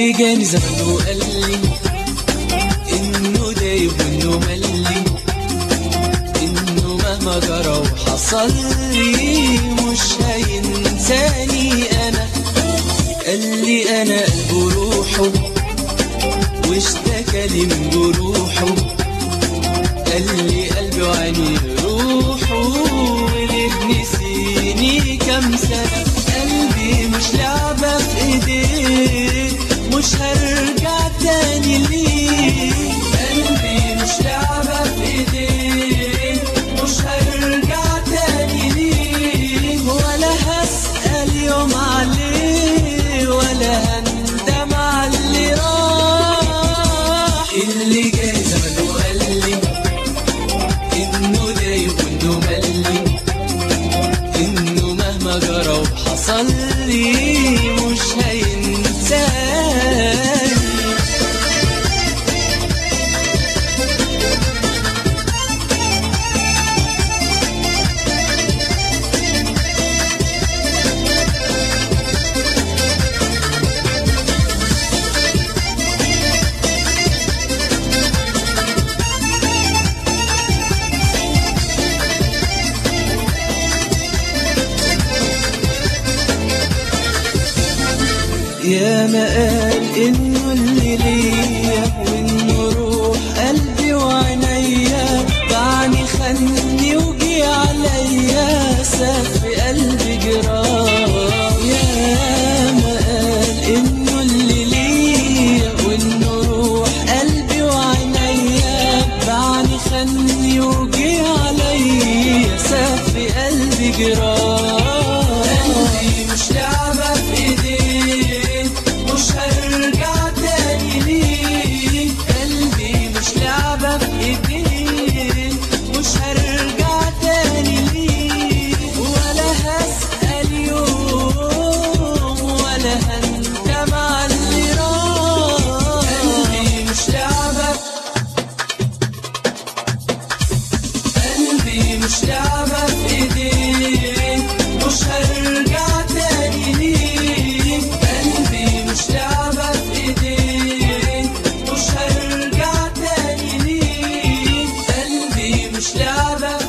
اللي جاني زمان وقال لي انه دايب وانه ملي انه مهما جرى وحصل لي مش هينساني انا قال لي انا قلبه روحه واشتكى لي من جروحه قال لي قلبي وعيني روحه وليه نسيني كام سنة قلبي مش لعبة في ايديه مش هرجع تاني ليه قلبي مش لعبة في ايديه مش هرجع تاني ليه ولا هسأل يوم عليه ولا هندم على اللي راح اللي جاي زمان وقال لي انه دايب وانه ملي انه مهما جرى وحصل لي مش هينساني يا ما قال انه اللي ليا وانه روح قلبي وعينيا دعني خني وجي عليا ساب في قلبي جراح يا ما قال انه اللي ليا وانه روح قلبي وعينيا دعني خني وجي عليا ساب في قلبي جراح قلبي مش لعبة في ايديه مش هرجع تاني ليه قلبي مش لعبة في ايديه مش هرجع تاني ليه ولا هسأل يوم ولا هندم على اللي راح قلبي مش لعبة قلبي مش لعبة في ايديه مش هرجع تاني ليه قلبي مش لعبة في ايديه مش هرجع تاني ليه قلبي مش لعبة